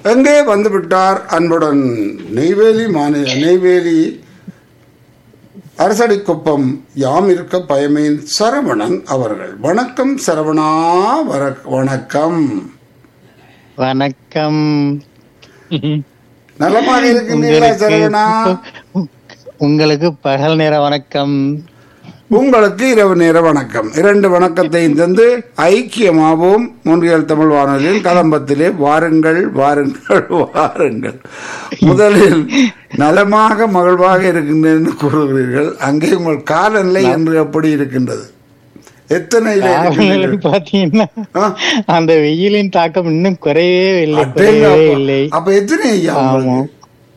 எங்கே வந்து விட்டார் அன்புடன் நெய்வேலி மாநில நெய்வேலி அரசடிக்குப்பம் யாம் இருக்க பயமேன் சரவணன் அவர்கள் வணக்கம் சரவணா வர வணக்கம் வணக்கம் நலமாக இருக்கின்றீர்களா சரவணா உங்களுக்கு பகல் நேர வணக்கம் உங்களுக்கு இரவு நேர வணக்கம் இரண்டு வணக்கத்தையும் தந்து ஐக்கியமாவோம் முன்றியல் தமிழ் வானொலியில் கதம்பத்திலே வாருங்கள் வாருங்கள் வாருங்கள் முதலில் நலமாக மகிழ்வாக இருக்கின்றேன் என்று கூறுகிறீர்கள் அங்கே உங்கள் காலநிலை என்று எப்படி இருக்கின்றது எத்தனையில இருக்கின்றீர்கள் காலையில பாத்தீங்கன்னா ஆ? அந்த வெயிலின் தாக்கம் இன்னும் குறையவே இல்லை அடேங்க குறையவே அப்பா. இல்லை அப்ப எத்தனை ஐயா உங்களுக்கு? ஆமா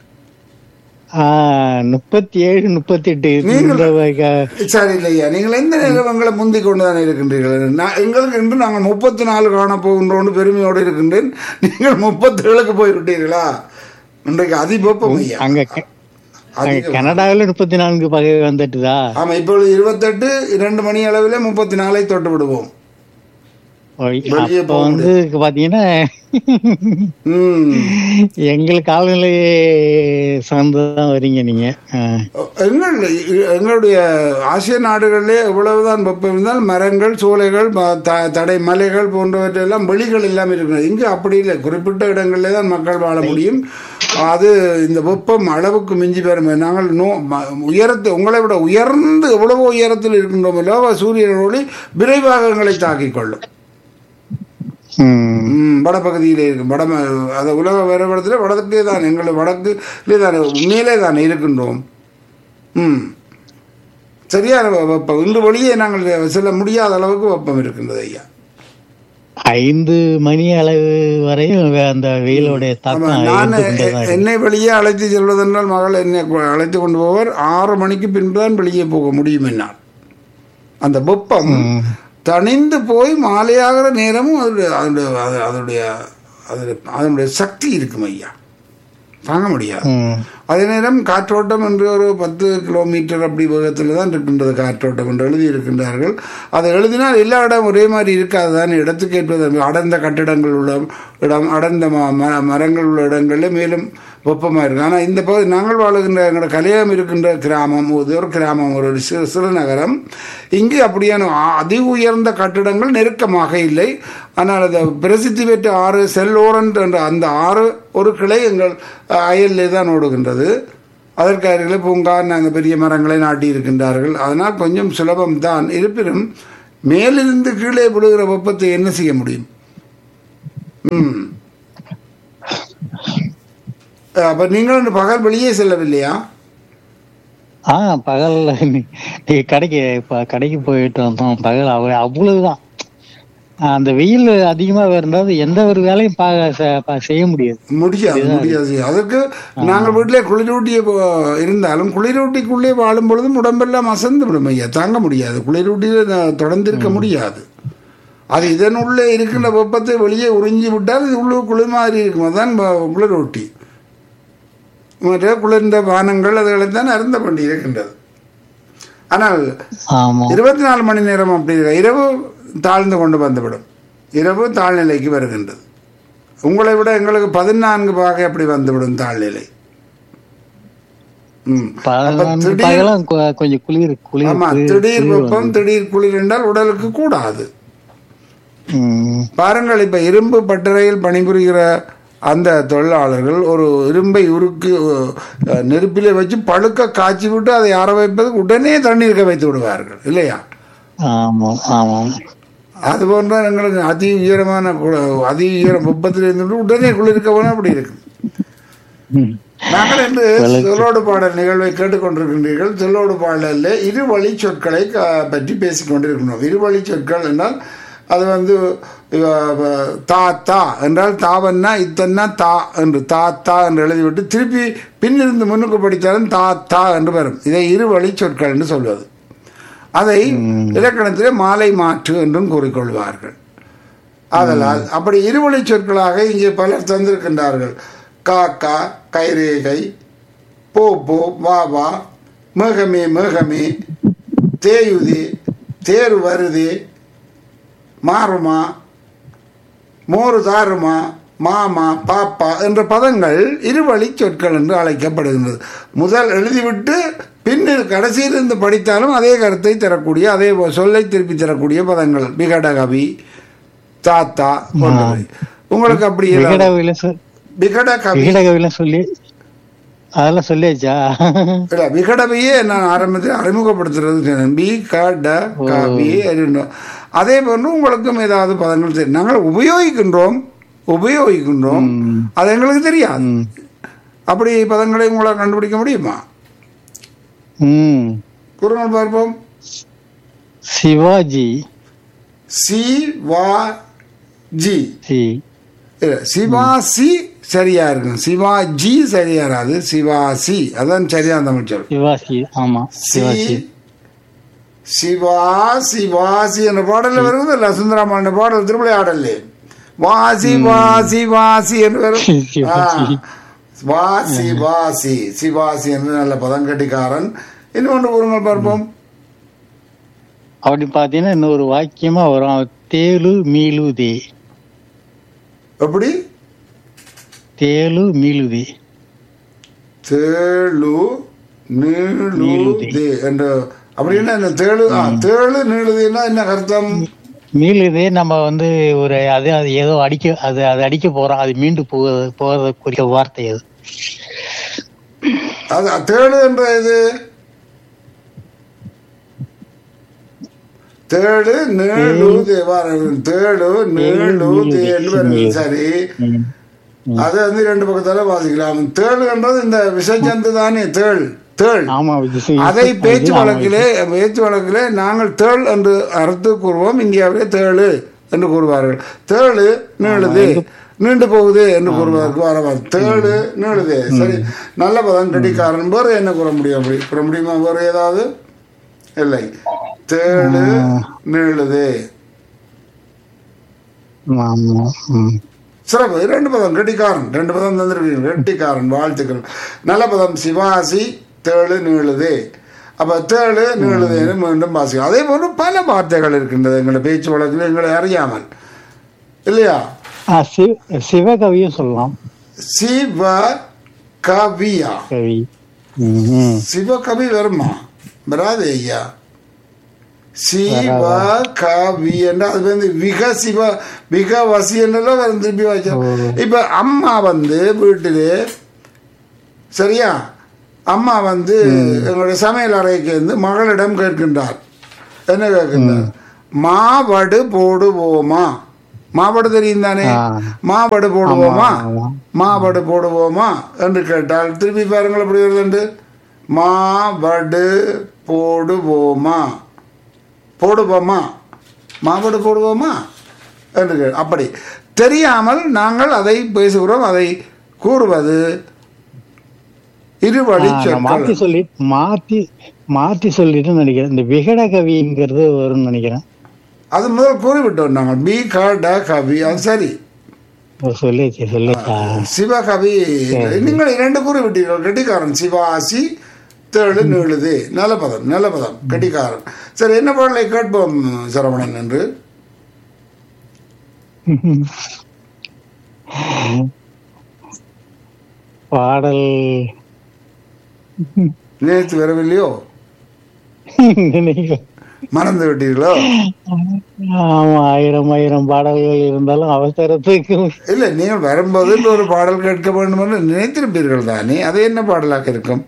ஆஹ் முப்பத்தி ஏழு முப்பத்தி எட்டு நீங்கள் சரி இல்லையா நீங்கள் எந்த நிலவங்களை முந்திக் கொண்டுதான் இருக்கின்றீர்கள் நான் எங்களுக்கு இன்று நாங்கள் முப்பத்தி நாலு காண போகின்றோன்னு பெருமையோடு இருக்கின்றேன் நீங்கள் முப்பத்தி ஏழுக்கு போய்விட்டீர்களா இன்றைக்கு அதிபப்பம் ஐயா அங்க க- அங்க அதிக கனடாவில முப்பத்தி நான்கு பகை வந்துட்டுதா ஆமா இப்பொழுது இருபத்தெட்டு இரண்டு மணி அளவில் முப்பத்தி நாலை தொட்டு விடுவோம் வெளியே அப்ப போக வந்து பாத்தீங்கன்னா ம் எங்களுக்கு காலநிலையே சார்ந்துதான் வரீங்க நீங்க ஆஹ். எங்கள் எங்களுடைய ஆசிய நாடுகளிலே எவ்வளவுதான் வெப்பம் இருந்தால் மரங்கள் சோலைகள் ம- த- தடை மலைகள் போன்றவற்றெல்லாம் வெளிகள் எல்லாம் இருக்கிறது இங்கு அப்படி இல்லை குறிப்பிட்ட இடங்களிலே தான் மக்கள் வாழ முடியும் அது இந்த வெப்பம் அளவுக்கு மிஞ்சி பெறும் நாங்கள் நோ ம- உயரத்து உங்களை விட உயர்ந்து எவ்வளவோ உயரத்தில் இருக்கின்றோம் அல்லவா சூரியன் ஒளி விரைவாக எங்களை தாக்கிக் கொள்ளும் ம். ம், வடபகுதியிலே இருக்கும் வட அந்த உலக வரைபடத்தில் வடக்கே தான் எங்கள் வடக்குலே தான் மேலே தான் இருக்கின்றோம் ம் சரியான வெ- வெப்பம் இன்று வெளியே நாங்கள் செல்ல முடியாத அளவுக்கு வெப்பம் இருக்கின்றது ஐயா ஐந்து மணி அளவு வரையும் வே- அந்த வெயிலுடைய ஆமா, தாக்கம் நான் இருந்து கொண்டே தான் இருக்கு. என்னை வெளியே அழைத்து செல்வதென்றால் மகள் என்னை கு- அழைத்து கொண்டு போவர் ஆறு மணிக்கு பின்பு தான் வெளியே போக முடியும் என்னால் அந்த வெப்பம் தணிந்து போய் மாலையாகிற நேரமும் அதனுடைய அதனுடைய அது- அதனுடைய அதனுடைய அதனுடைய சக்தி இருக்கும் ஐயா தாங்க முடியாது ம். அதே நேரம் காற்றோட்டம் என்று ஒரு பத்து கிலோமீட்டர் அப்படி வேகத்தில் தான் இருக்கின்றது காற்றோட்டம் என்று எழுதி இருக்கின்றார்கள் அதை எழுதினால் எல்லா இடம் ஒரே மாதிரி இருக்காது தான் இடத்துக்கு ஏற்பது அடர்ந்த கட்டிடங்கள் உள்ள இடம் அடர்ந்த ம- ம- மரங்கள் உள்ள இடங்களில் மேலும் வெப்பமாக இருக்கும் ஆனால் இந்த பகுதி நாங்கள் வாழுகின்ற எங்களோட கலையம் இருக்கின்ற கிராமம் இது ஒரு கிராமம் ஒரு சிறு சிறுநகரம் இங்கு அப்படியான ஆ- அதி உயர்ந்த கட்டிடங்கள் நெருக்கமாக இல்லை ஆனால் அந்த பிரசித்தி பெற்ற ஆறு செல்லோரன் என்ற அந்த ஆறு ஒரு கிளை எங்கள் அஹ், அயலிலே தான் ஓடுகின்றது அதற்கு அருகிலே பூங்கா நாங்கள் பெரிய மரங்களை நாட்டி இருக்கின்றார்கள் அதனால் கொஞ்சம் சுலபம் தான் இருப்பினும் மேலிருந்து கீழே விழுகிற வெப்பத்தை என்ன செய்ய முடியும் ம் அப்ப நீங்கள் இன்று பகல் வெளியே செல்லவில்லையா ஆ பகல்ல நீ- நீ கடைக்கு இப்ப கடைக்கு போயிட்டு வந்தோம் பகல் அவ அவ்வளவுதான் அந்த வெயில் அதிகமா இருந்தால் எந்த ஒரு வேலையும் பா- செ- பா- செய்ய முடியாது முடியாது முடியாது அதற்கு நாங்கள் வீட்டிலே குளிரூட்டி போ- இருந்தாலும் குளிரூட்டிக்குள்ளே வாழும் பொழுதும் உடம்பெல்லாம் அசந்து விடும் ஐயா தாங்க முடியாது குளிரூட்டியில் ந- தொடர்ந்து இருக்க முடியாது அது இதனுள்ளே இருக்கின்ற வெப்பத்தை வெளியே உறிஞ்சி விட்டால் இது உள்ளே குளிர் மாதிரி இருக்கும் அதான் ப- குளிரூட்டி மற்ற குளிர்ந்த பானங்கள் அதுகளை தான் அருந்த வேண்டி இருக்கின்றது ஆனால் ஆமா இருபத்தி நாலு மணி நேரம் அப்படி இல்லை. இரவு தாழ்ந்து கொண்டு வந்துவிடும் இரவு தாழ்நிலைக்கு வருகின்றது உங்களை விட எங்களுக்கு பதினான்கு பாகை அப்படி வந்துவிடும் தாழ்நிலை ம் பதினான்கு திடீர்- பகலும் கொ- கொஞ்சம் குளிர் குளிர் ஆமா குளிர் திடீர் குளிர் வெப்பம் திடீர் குளிர் என்றால் உடலுக்கு கூடாது ம். பாருங்கள் இப்ப இரும்பு பட்டறையில் பணிபுரிகிற அந்த தொழிலாளர்கள் ஒரு இரும்பை உருக்கு அஹ், நெருப்பிலே வச்சு பழுக்க காய்ச்சி விட்டு அதை அற வைப்பதற்கு உடனே தண்ணீருக்கு வைத்து விடுவார்கள் இல்லையா ஆமாம் ஆமாம் அது போன்ற எங்களுக்கு அதி உயரமான கு- அதி உயரம் வெப்பத்தில் இருந்துட்டு உடனே குளிர்க்க வேணும் அப்படி இருக்கு ம். நாங்கள் இன்று சொல்லோடு பாடல் நிகழ்வை கேட்டுக்கொண்டிருக்கின்றீர்கள் சொல்லோடு பாடலில் இருவழி சொற்களை க- பற்றி பேசிக் கொண்டிருக்கிறோம் இருவழி சொற்கள் என்றால் அது வந்து அஹ், தா தா என்றால் தாவன்னா இத்தன்னா தா என்று தா தா என்று எழுதிவிட்டு திருப்பி பின்னிருந்து முன்னுக்கு படித்தாலும் தா தா என்று வரும் இதை இருவழி சொற்கள் என்று சொல்வது அதை இலக்கணத்திலே மாலை மாற்று என்றும் கூறிக்கொள்வார்கள் ஆதலால் அப்படி இருவழி சொற்களாக இங்கே பலர் தந்திருக்கின்றார்கள் காக்கா கைரேகை போ போ வா வா மேகமே மேகமே தேயுதே தேர் வருதே மாறுமா மோரு தாருமா மாமா பாப்பா என்ற பதங்கள் இருவழி சொற்கள் என்று அழைக்கப்படுகின்றது முதல் எழுதிவிட்டு பின்னில் கடைசியில் இருந்து படித்தாலும் அதே கருத்தை தரக்கூடிய அதே சொல்லை திருப்பி தரக்கூடிய பதங்கள் விகடகவி தாத்தா போன்றவை உங்களுக்கு அப்படி இல்லாத- விகடவில சொ- விகடகவி விகடகவில சொல்லி அதெல்லாம் சொல்லியாச்சா இல்ல விகடவையே நான் ஆரம்பத்தில் அறிமுகப்படுத்துறது சொன்னேன். பி க ட க பி அறிந்தோம் அதே போன்று உங்களுக்கும் ஏதாவது பதங்கள் தெரியும் நாங்கள் உபயோகிக்கின்றோம் உபயோகிக்கின்றோம் அது எங்களுக்கு தெரியாது ம். அப்படி பதங்களை உங்களால் கண்டுபிடிக்க முடியுமா ம் கூறுங்கள் பார்ப்போம் சிவாஜி சி வா ஜி சி இல்ல சிவாசி சரியா இருக்கும் சிவாஜி சரியா இராது சிவாசி அதான் சரியான தமிழ் சொல் சிவாசி ஆமா சி சிவாசி சிவா சிவாசி என்ற பாடல்ல வருவது இல்ல சுந்தராமன் பாடல் திருவிளையாடல்ல வாசி வாசி வாசி என்று வரும் ஆ, சிவாசி. வாசி வாசி சிவாசி என்று நல்ல பதங்கட்டிக்காரன் இன்னொன்று கூறுங்கள் பார்ப்போம் அப்படி பாத்தீங்கன்னா இன்னொரு வாக்கியமா வரும் தேலு மீளுதே எப்படி தேலு மீளுதே தேழு நீளுதே என்று அப்படின்னா என்ன தேழு ஆ, தேழு நீளுதேன்னா என்ன அர்த்தம் மீளுதே நம்ம வந்து ஒரு அது அது ஏதோ அடிக்க அது அது அடிக்க போறோம் அது மீண்டு போக போகிறத குறிக்க வார்த்தை அது அது தேழு என்ற இது தேழு நீளுதே வார தேழு நீளுதே என்று வருது சரி ம். அது வந்து ரெண்டு பக்கத்தால வாசிக்கலாம் தேள் என்றது இந்த விஷஜந்து தானே தேள் தேள் ஆமா இது- அதை பேச்சு ஆமா, வழக்கிலே பேச்சு வழக்கிலே நாங்கள் தேள் என்று அறுத்து கூறுவோம் இந்தியாவிலே தேளு என்று கூறுவார்கள் தேளு நீளுது நீண்டு போகுது என்று கூறுவார்கள் வரவார் தேளு நீளுது சரி நல்ல பதம் கட்டிக்காரன் வேறு என்ன கூற முடியும் அப்படி கூற முடியுமா வேறு ஏதாவது இல்லை தேளு நீளுது ஆமா, ஆமா. ம். சிறப்பு ரெண்டு பதம் கெட்டிக்காரன் ரெண்டு பதம் தந்திருக்கீங்க கெட்டிக்காரன் வாழ்த்துக்கள் நல்ல பதம் சிவாசி தேழு நீளுது அப்ப தேழு நீளுதுன்னு மீண்டும் வாசிக்கும் அதே போன்று பல வார்த்தைகள் இருக்கின்றது எங்களை பேச்சு வழக்கில் எங்களை அறியாமல் இல்லையா ஆ, சி- சிவகவியும் சொல்லலாம் சிவ கவியா கவி ம், ம். சிவகவி வருமா வராது ஐயா சிவ கவி என்ற அது வந்து விக சிவ விக வசி என்றெல்லாம் வரும் திருப்பி வச்சா இப்ப அம்மா வந்து வீட்டிலே சரியா அம்மா வந்து எங்களுடைய சமையல் அறைக்கு வந்து மகளிடம் கேட்கின்றார் என்ன கேட்கின்றார் மாவடு போடுவோமா மாவடு தெரியும் தானே ஆ. மாவடு போடுவோமா ஆமா. மாவடு போடுவோமா என்று கேட்டால் திருப்பி பாருங்கள் எப்படி வருதுண்டு மாவடு போடுவோமா போடுவோமா மாவடு போடுவோமா என்று கே- அப்படி தெரியாமல் நாங்கள் அதை பேசுகிறோம் அதை கூறுவது இருவழி ஆ, நான் சொற்கள் மாத்தி சொல்லி மாத்தி மாத்தி சொல்லிட்டு நினைக்கிறேன் இந்த விகட கவிங்கிறது வரும்னு நினைக்கிறேன் அது முதல் கூறிவிட்டோம் நாங்கள் பி க ட கவி அது சரி ஓ, சொல்லியாச்சு சொல்லியாச்சா சிவகவி நீங்கள் இரண்டு கூறிவிட்டீர்கள் கெட்டிக்காரன் சிவாசி தேழு நீளுது நல்ல பதம் நல்ல பதம் கெட்டிக்காரன் சரி என்ன பாடலை கேட்போம் சரவணன் என்று பாடல் நினைத்து வரவில்லையோ நினைக்கிறேன். மறந்து விட்டீர்களோ ஆமா ஆயிரம் ஆயிரம் பாடல்கள் இருந்தாலும் அவசரத்துக்கு இல்லை நீங்கள் வரும்போது ஒரு பாடல் கேட்க வேண்டும் என்று நினைத்திருப்பீர்கள் தானே அது என்ன பாடலாக இருக்கும்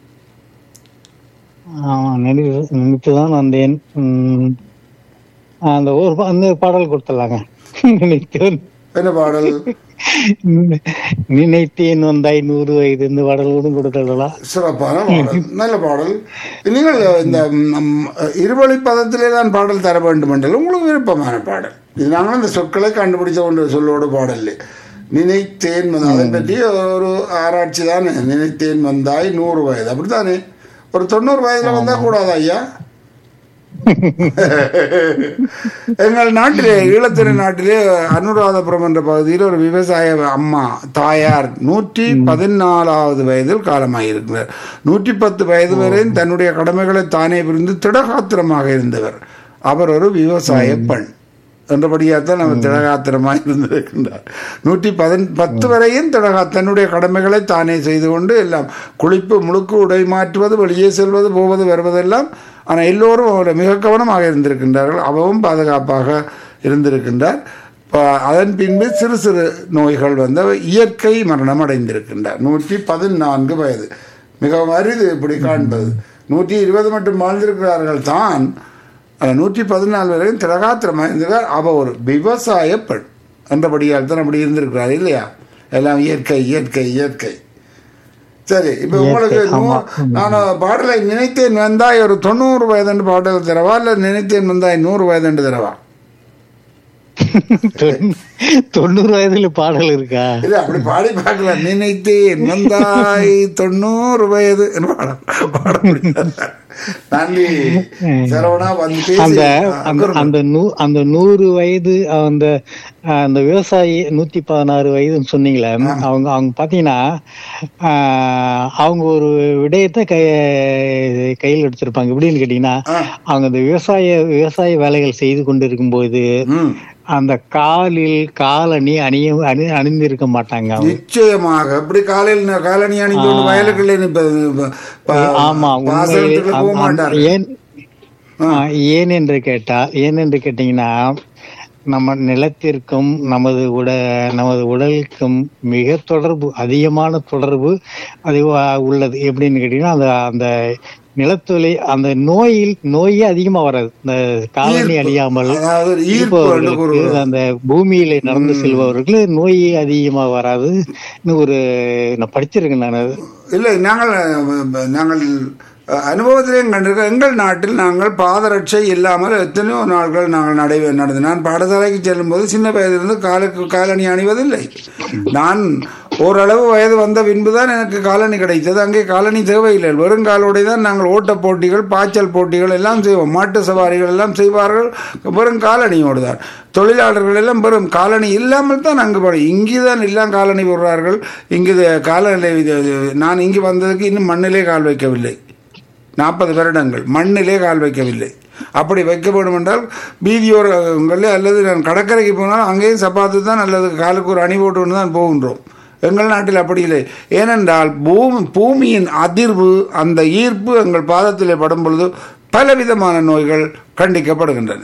ஆமா நினைத்து நினைத்துதான் வந்தேன் உம், அந்த ஒரு பா- அந்த பாடல் கொடுத்துடலாங்க நினைத்தேன் என்ன பாடல் நினைத்தேன் வந்தாய் நூறு வயது இந்த பாடல் கூட கொடுத்துடலாம் சிறப்பான பாடல் நல்ல பாடல் நீங்கள் இந்த ம், இருவழி பதத்திலே தான் பாடல் தர வேண்டும் என்றால் உங்களுக்கு விருப்பமான பாடல் இது நாங்களும் இந்த சொற்களை கண்டுபிடிச்ச ஒன்று சொல்லோடு பாடல் நினைத்தேன் வந்தாய். அதை பற்றி ஒரு ஆராய்ச்சி தானே நினைத்தேன் வந்தாய் நூறு வயது அப்படித்தானே ஒரு தொண்ணூறு வயதுல வந்தா கூடாதா ஐயா எங்கள் நாட்டிலே ஈழத்திரை நாட்டிலே அனுராதபுரம் என்ற பகுதியில் ஒரு விவசாய அம்மா தாயார் நூற்றி பதினாலாவது வயதில் காலமாயிருக்கிறார் நூற்றி பத்து வயது வரையும் தன்னுடைய கடமைகளை தானே புரிந்து திடகாத்திரமாக இருந்தவர் அவர் ஒரு விவசாய பெண் என்றபடியாகத்தான் அவர் திடகாத்திரமாய் இருந்திருக்கின்றார் நூற்றி பதின் பத்து வரையும் திடகா தன்னுடைய கடமைகளை தானே செய்து கொண்டு எல்லாம் குளிப்பு முழுக்கு உடை மாற்றுவது வெளியே செல்வது போவது வருவதெல்லாம் ஆனால் எல்லோரும் அவரை மிக கவனமாக இருந்திருக்கின்றார்கள் அவவும் பாதுகாப்பாக இருந்திருக்கின்றார் ப- அதன் பின்பு சிறு சிறு நோய்கள் வந்து அவர் இயற்கை மரணம் அடைந்திருக்கின்றார் நூற்றி பதினான்கு வயது மிகவும் அரிது இப்படி காண்பது நூற்றி இருபது மட்டும் வாழ்ந்திருக்கிறார்கள் தான் ஆனால் நூற்றி பதினாலு வரைக்கும் திரகாத்திரமாக இருந்திருக்கார் அவ ஒரு விவசாய பெண் என்றபடியால் தான் அப்படி இருந்திருக்கிறார் இல்லையா எல்லாம் இயற்கை இயற்கை இயற்கை சரி இப்போ உங்களுக்கு நூ- நான் பாடலை நினைத்தேன் வந்தாய் ஒரு தொண்ணூறு வயதுண்டு பாடல் தரவா இல்லை நினைத்தேன் வந்தாய் நூறு வயதுண்டு தரவா தொண்ணூ- தொண்ணூறு வயதுல பாடல் இருக்கா இல்ல அப்படி பாடி பார்க்கலாம் நினைத்தேன் வந்தாய் தொண்ணூறு வயது என்று பாட பாட முடியாது நன்றி சரவணா வந்து பேசி அந்த ஆ, அந்த அந்த நூ அந்த நூறு வயது அந்த அந்த விவசாயி நூத்தி பதினாறு வயதுன்னு சொன்னீங்களே அவங்க அவங்க பாத்தீங்கன்னா ஆஹ், அவங்க ஒரு விடயத்தை கை கையில் எடுத்திருப்பாங்க எப்படின்னு கேட்டீங்கன்னா ஆ. அவங்க அந்த விவசாய விவசாய வேலைகள் செய்து கொண்டிருக்கும் போது ம் அந்த காலில் காலணி அணிய அணி அணிந்திருக்க மாட்டாங்க அவங்க நிச்சயமாக அப்படி காலையில் ந- காலணி அணிந்து கொண்டு வயலுக்குள்ளே நிற்பது ப- ஆமா உண்மையிலே பாசனத்துக்கு போக அந்த- அந்த- மாட்டார் ஏன் ஆ, ஏன் என்று கேட்டா ஏன் என்று கேட்டீங்கன்னா நம்ம நிலத்திற்கும் நமது உட நமது உடலுக்கும் மிக தொடர்பு அதிகமான தொடர்பு அது வ- உள்ளது எப்படின்னு கேட்டீங்கன்னா அந்த அந்த நிலத்தொலை அந்த நோயில் நோயே அதிகமா வராது இந்த காலனி அணியாமல் அதாவது ஒரு ஈர்ப்பு என்று இருப்பவர்களுக்கு கூறுவது அந்த பூமியில நடந்து செல்பவர்களுக்கு நோய் அதிகமா வராது இன்னும் ஒரு நான் படிச்சிருக்கேன் நான் அது. இல்லை நாங்கள் அஹ், நாங்கள் அஹ், அனுபவத்திலேயும் கண்டிருக்கோம் எங்கள் நாட்டில் நாங்கள் பாதரட்சை இல்லாமல் எத்தனையோ நாட்கள் நாங்கள் நடை நடந்து நான் பாடசாலைக்கு செல்லும்போது சின்ன வயதிலிருந்து காலுக்கு காலணி அணிவதில்லை நான் ஓரளவு வயது வந்த பின்பு தான் எனக்கு காலணி கிடைத்தது அங்கே காலணி தேவையில்லை வெறும் காலோடை தான் நாங்கள் ஓட்டப் போட்டிகள் பாய்ச்சல் போட்டிகள் எல்லாம் செய்வோம் மாட்டு சவாரிகள் எல்லாம் செய்வார்கள் வெறும் காலணியோடு தான் தொழிலாளர்கள் எல்லாம் வெறும் காலணி இல்லாமல் தான் அங்கு படி இங்கே தான் எல்லாம் காலணி போடுறார்கள் இங்கு இது காலநிலை இது- இது- நான் இங்கு வந்ததுக்கு இன்னும் மண்ணிலே கால் வைக்கவில்லை நாற்பது வருடங்கள் மண்ணிலே கால் வைக்கவில்லை அப்படி வைக்க வேண்டும் என்றால் வீதியோரங்களில் அல்லது நான் கடற்கரைக்கு போனால் அங்கேயும் சப்பாத்து தான் அல்லது காலுக்கு ஒரு அணி போட்டு கொண்டு தான் போகின்றோம் எங்கள் நாட்டில் அப்படி இல்லை ஏனென்றால் பூமி பூமியின் அதிர்வு அந்த ஈர்ப்பு எங்கள் பாதத்திலே படும் பொழுது பலவிதமான நோய்கள் கண்டிக்கப்படுகின்றன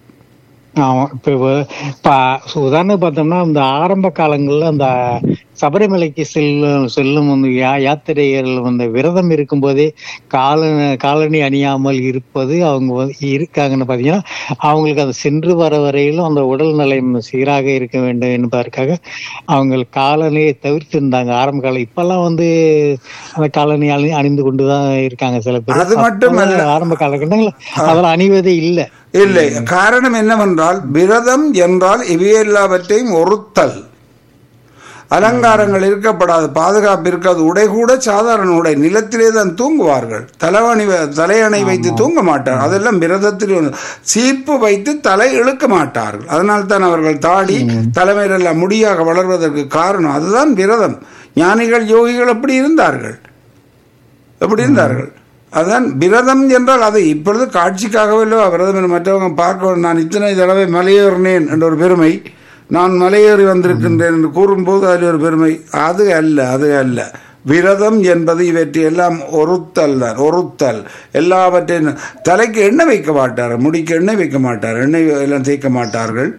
ஆமா இப்ப இவ- இப்ப உதாரணம் பார்த்தோம்னா இந்த ஆரம்ப காலங்கள்ல அந்த சபரிமலைக்கு செல்லும் செல்லும் வந்து யா- யாத்திரைகள் வந்து விரதம் இருக்கும்போதே கால காலணி அணியாமல் இருப்பது அவங்க வந்து இருக்காங்கன்னு பாத்தீங்கன்னா அவங்களுக்கு அது சென்று வர வரையிலும் அந்த உடல் நலம் சீராக இருக்க வேண்டும் என்பதற்காக அவங்க காலணியை தவிர்த்திருந்தாங்க ஆரம்ப காலம் இப்பெல்லாம் வந்து அந்த காலணி அணி அணிந்து கொண்டுதான் இருக்காங்க சில பேர் அது மட்டுமல்ல. அப்பெல்லாம் ஆரம்ப காலகட்டங்கள்ல அதெல்லாம் அணிவதே இல்லை இல்லை காரணம் என்னவென்றால் விரதம் என்றால் இவையெல்லாவற்றையும் ஒருத்தல் அலங்காரங்கள் இருக்கப்படாது பாதுகாப்பு இருக்காது உடை கூட சாதாரண உடை நிலத்திலே தான் தூங்குவார்கள் தலைவணி வ- தலையணை வைத்து தூங்க மாட்டார் அதெல்லாம் விரதத்தில் ஒன்று. சீப்பு வைத்து தலை இழுக்க மாட்டார்கள் அதனால் தான் அவர்கள் தாடி தலைமையிலெல்லாம் முடியாக வளர்வதற்கு காரணம் அதுதான் விரதம் ஞானிகள் யோகிகள் அப்படி இருந்தார்கள் எப்படி இருந்தார்கள் அதான் விரதம் என்றால் அது இப்பொழுது காட்சிக்காகவே இல்லவா விரதம் என்று மற்றவங்க பார்க்க நான் இத்தனை தடவை மலையேறினேன் என்ற ஒரு பெருமை நான் மலையேறி வந்திருக்கின்றேன் என்று கூறும்போது அதில் ஒரு பெருமை அது அல்ல அது அல்ல விரதம் என்பது இவற்றை எல்லாம் ஒருத்தல் தான் ஒருத்தல் எல்லாவற்றையும் தலைக்கு எண்ணெய் வைக்க மாட்டார் முடிக்கு எண்ணெய் வைக்க மாட்டார் எண்ணெய் எல்லாம் தேய்க்க மாட்டார்கள்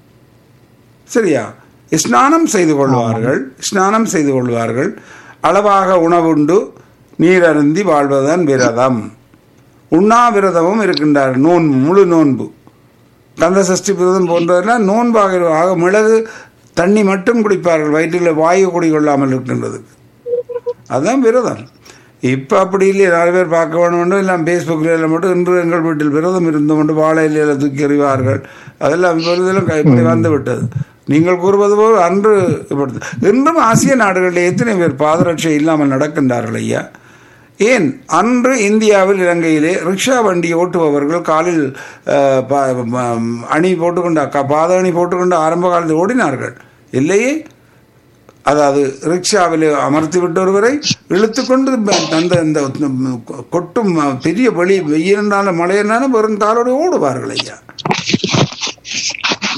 சரியா ஸ்நானம் செய்து கொள்வார்கள் ஸ்நானம் செய்து கொள்வார்கள் அளவாக உணவுண்டு நீர் அருந்தி வாழ்வதுதான் விரதம் உண்ணாவிரதமும் இருக்கின்றார் நோன்பு முழு நோன்பு கந்த சஷ்டி விரதம் போன்றதெல்லாம் நோன்பாக ஆக மிளகு தண்ணி மட்டும் குடிப்பார்கள் வயிற்றில் வாயு குடிக்கொள்ளாமல் இருக்கின்றது அதுதான் விரதம் இப்போ அப்படி இல்லையே நாலு பேர் பார்க்க வேணும் எல்லாம் ஃபேஸ்புக்கில் எல்லாம் மட்டும் இன்று எங்கள் வீட்டில் விரதம் இருந்து கொண்டு வாழை இலையில தூக்கி எறிவார்கள் அதெல்லாம் இப்பொழுதெல்லாம் இப்படி வந்து விட்டது நீங்கள் கூறுவது போல் அன்று இப்படி இன்றும் ஆசிய நாடுகளில் எத்தனை பேர் பாதரட்சை இல்லாமல் நடக்கின்றார்கள் ஐயா ஏன் அன்று இந்தியாவில் இலங்கையிலே ரிக்ஷா வண்டி ஓட்டுபவர்கள் காலில் அஹ், ப- ம- அணி போட்டுக்கொண்டு க- பாத அணி போட்டுக்கொண்டு ஆரம்ப காலத்தில் ஓடினார்கள் இல்லையே அதாவது ரிக்ஷாவில் அமர்த்தி விட்டு ஒருவரை இழுத்து கொண்டு ப- அந்த இந்த கொட்டும் பெரிய வெளி வெயிலுனால மழையினால வெறும் காலோடு ஓடுவார்கள் ஐயா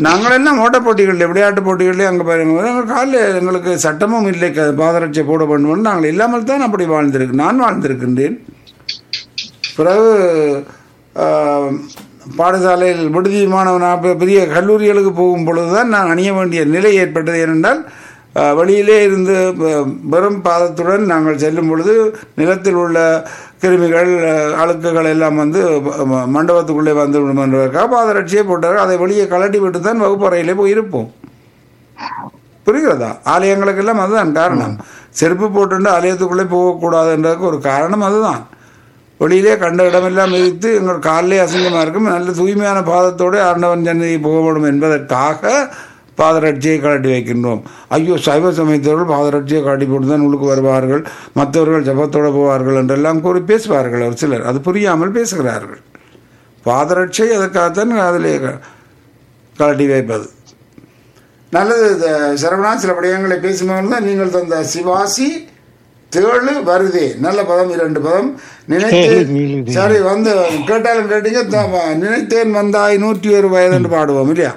நாங்கள் எல்லாம் ஓட்ட போட்டிகளில் விளையாட்டு போட்டிகளில் அங்கே பாருங்க நாங்கள் காலையில் எங்களுக்கு சட்டமும் இல்லை க- பாதரட்சை போட வேண்டும் நாங்கள் இல்லாமல் தான் அப்படி வாழ்ந்திருக்கு நான் வாழ்ந்திருக்கின்றேன் பிறகு ஆஹ், பாடசாலையில் விடுதி மாணவனாக பெரிய கல்லூரிகளுக்கு போகும் பொழுதுதான் நான் அணிய வேண்டிய நிலை ஏற்பட்டது ஏனென்றால் ஆஹ், வெளியிலே இருந்து வ- வெறும் பாதத்துடன் நாங்கள் செல்லும் பொழுது நிலத்தில் உள்ள கிருமிகள் ஆஹ், அழுக்குகள் எல்லாம் வந்து ம- மண்டபத்துக்குள்ளே வந்து விடும் என்பதற்காக பாதரட்சியை போட்டார்கள் அதை வெளியே கலட்டி விட்டு தான் வகுப்பறையிலே போய் இருப்போம் புரிகிறதா ஆலயங்களுக்கெல்லாம் அதுதான் காரணம் செருப்பு போட்டுண்டு ஆலயத்துக்குள்ளே போகக்கூடாதுன்றதுக்கு ஒரு காரணம் அதுதான் வெளியிலே கண்ட இடமெல்லாம் மிதித்து எங்கள் காலிலே அசிங்கமாக இருக்கும் நல்ல தூய்மையான பாதத்தோடு ஆண்டவன் சன்னதி போக வேண்டும் என்பதற்காக பாதரட்சியை கழட்டி வைக்கின்றோம் ஐயோ சைவ சமயத்தவர்கள் பாதரட்சியை காட்டி போட்டு தான் உள்ளுக்கு வருவார்கள் மற்றவர்கள் ஜபத்தோடு போவார்கள் என்றெல்லாம் கூறி பேசுவார்கள் ஒரு சிலர் அது புரியாமல் பேசுகிறார்கள் பாதரட்சை அதற்காகத்தான் அதிலே க- கழட்டி வைப்பது நல்லது இது சரவணா சில விடயங்களை பேசும்போது தான் நீங்கள் தந்த சிவாசி தேழு வருதே நல்ல பதம் இரண்டு பதம் நினைத்தேன் தேழு மீளுதே. சரி வந்து கேட்டாலும் கேட்டீங்க த- நினைத்தேன் வந்தாய் நூற்றி ஒரு வயது என்று பாடுவோம் இல்லையா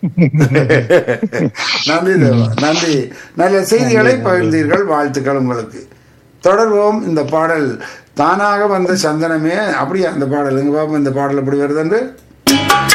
நன்றி தேவா நன்றி நல்ல செய்திகளை பகிர்ந்தீர்கள் வாழ்த்துக்கள் உங்களுக்கு தொடர்வோம் இந்த பாடல் தானாக வந்த சந்தனமே அப்படியா அந்த பாடல் எங்க பாப்போம் இந்த பாடல் எப்படி வருது என்று